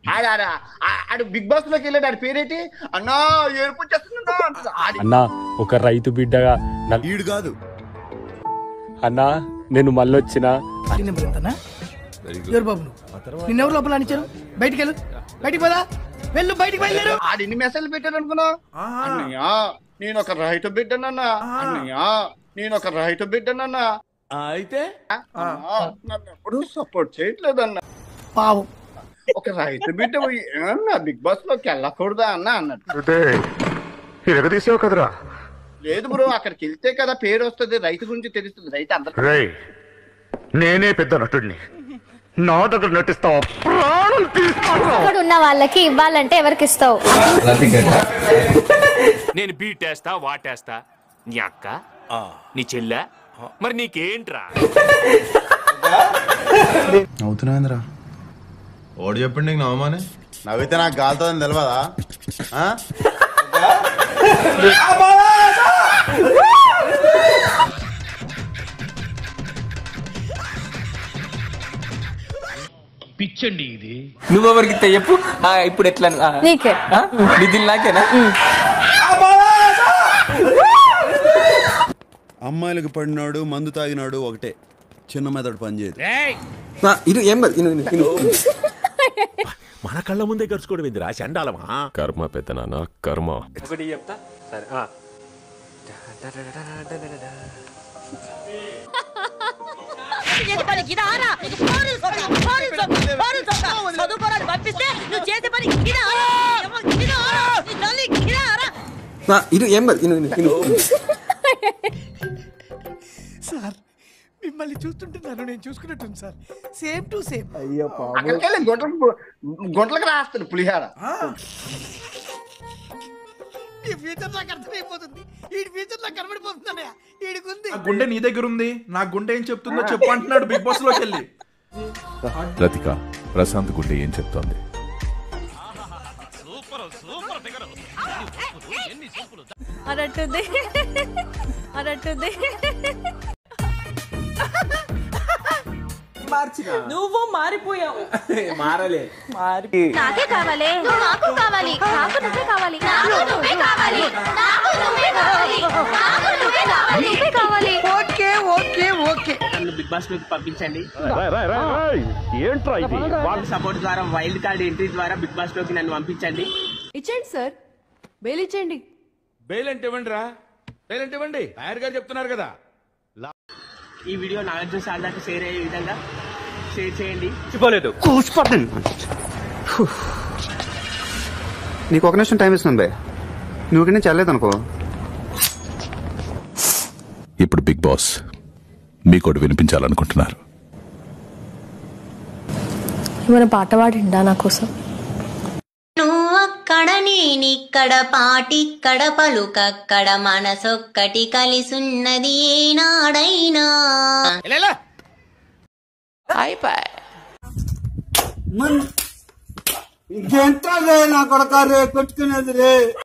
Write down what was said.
ఆడ ఆడ ఆ- ఆడు బిగ్ బాస్ లోకి వెళ్ళాడు ఆడి పేరేంటి అన్నా ఏడుపు వచ్చేస్తుందన్నా అంటాడు. ఆడి అన్నా ఒక రైతు బిడ్డగా నా- ఈడు కాదు అన్నా నేను మళ్ళొచ్చిన ఈ నెంబర్ ఎంతనా ఎవరు బాబు నువ్వు నిన్నెవరు లోపల అనిచారు బయటికి వెళ్ళు బయటికి పోదా వెళ్ళు బయటికి వెళ్ళారు ఆడు ఎన్ని మెసేజ్లు పెట్టాడు అనుకున్నా అన్నయ్య నేను ఒక రైతు బిడ్డనన్నా అన్నయ్య నేను ఒక రైతు బిడ్డనన్నా అయితే అన్నా, నన్ను ఎప్పుడు సపోర్ట్ చేయట్లేదన్న పావం ఒక రైతు బిడ్డ పోయి, ఏమన్నా బిగ్ బాస్ లోకి వెళ్ళకూడదా అన్న అన్నాడు ఇరగదీసావు కదరా లేదు బ్రో అక్కడికి వెళ్తే కదా పేరు వస్తుంది రైతు గురించి తెలుస్తుంది రైతు అందరు రేయ్ నేనే పెద్ద నటుడిని నా దగ్గర నటిస్తావా ప్రాణం తీస్తాను ఇక్కడ ఉన్న వాళ్ళకి ఇవ్వాలంటే ఎవరికి ఇస్తావు నేను బీటేస్తా వాటేస్తా నీ అక్క నీ చెల్లె మరి నీకేంట్రా అవుతున్నాయిందిరా ఓడి చెప్పండి నీకు నవమానే నవ్వితే నాకు గాలుతుందని తెలియదా ఆ? నువ్వెవరికి చెప్పు ఆ, ఇప్పుడు ఎట్లా ఆ, నీకే ఆ? నిధులు నాకేనా అమ్మాయిలకు పడినాడు మందు తాగినాడు ఒకటే చిన్న మెదడు పనిచేయదు ఆ, ఇను ఏం కాదు, ఇను, ఇను, ఇను. మన కళ్ళ ముందే గడుచుకోవడం ఏందిరా చండాలమా కర్మ పెద్ద నాన్న కర్మ ఒకటి చెప్తా సరే ఆ. చేసే పని ఇదారా పోరులు సొక్క, పోరులు సొక్క, పోరులు సొక్క. చదువుకోరాని పంపిస్తే నువ్వు చేసే పని ఇదారా ఇదారా నీ తల్లి ఇదారా ఆ, ఇను ఏం కాదు, ఇను, ఇను, ఇను. సార్ మిమ్మల్ని చూస్తుంటే నన్ను నేను చూసుకున్నట్టుంది సార్ సేమ్ టు సేమ్ అక్కడికి వెళ్ళి గుంటలకు గుంటలకు రాస్తాడు పులిహార ఈ ఫ్యూచర్ నాకు అర్థమైపోతుంది ఈ ఫ్యూచర్ నాకు కనబడిపోతుంది అన్నయ్య ఈడికుంది నా గుండె నీ దగ్గర ఉంది నా గుండె ఏం చెప్తుందో చెప్పు అంటున్నాడు బిగ్ బాస్ లోకి వెళ్ళి రతిక ప్రశాంత్ గుండె ఏం చెప్తోంది అన్నట్టుంది అన్నట్టుంది మార్చిన నువ్వు మారిపోయావు మారలే మారి నాకే కావాలి నాకు కావాలి నాకు నువ్వే కావాలి నాకు నువ్వే కావాలి నాకు నువ్వే కావాలి నాకు నువ్వే కావాలి నువ్వే కావాలి ఓకే ఓకే ఓకే నన్ను బిగ్ బాస్ లోకి పంపించండి ఏంట్రా ఇది వాళ్ళ సపోర్ట్ ద్వారా వైల్డ్ కార్డ్ ఎంట్రీ ద్వారా బిగ్ బాస్ లోకి నన్ను పంపించండి ఇచ్చేయండి సార్ బెయిల్ ఇచ్చేయండి బెయిల్ అంటే ఇవ్వండి రా బెయిల్ అంటే ఇవ్వండి లాయర్ గారు చెప్తున్నారు కదా ఈ వీడియో నాగార్జున సార్ దాకా షేర్ అయ్యే విధంగా షేర్ చేయండి నీకు ఒక నిమిషం టైం ఇస్తుంది బే నువ్వు ఇక్కడ నుంచి వెళ్ళలేదు అనుకో ఇప్పుడు బిగ్ బాస్ మీకోటి వినిపించాలనుకుంటున్నారు ఏమైనా పాట పాడిండా నా కోసం నువ్వక్కడ నేనిక్కడ పాటిక్కడ పలుకక్కడ మనసొక్కటి కలిసున్నది ఏనాడైనా ఇంకెంత నా కొడక రే కొట్టుకునేది రే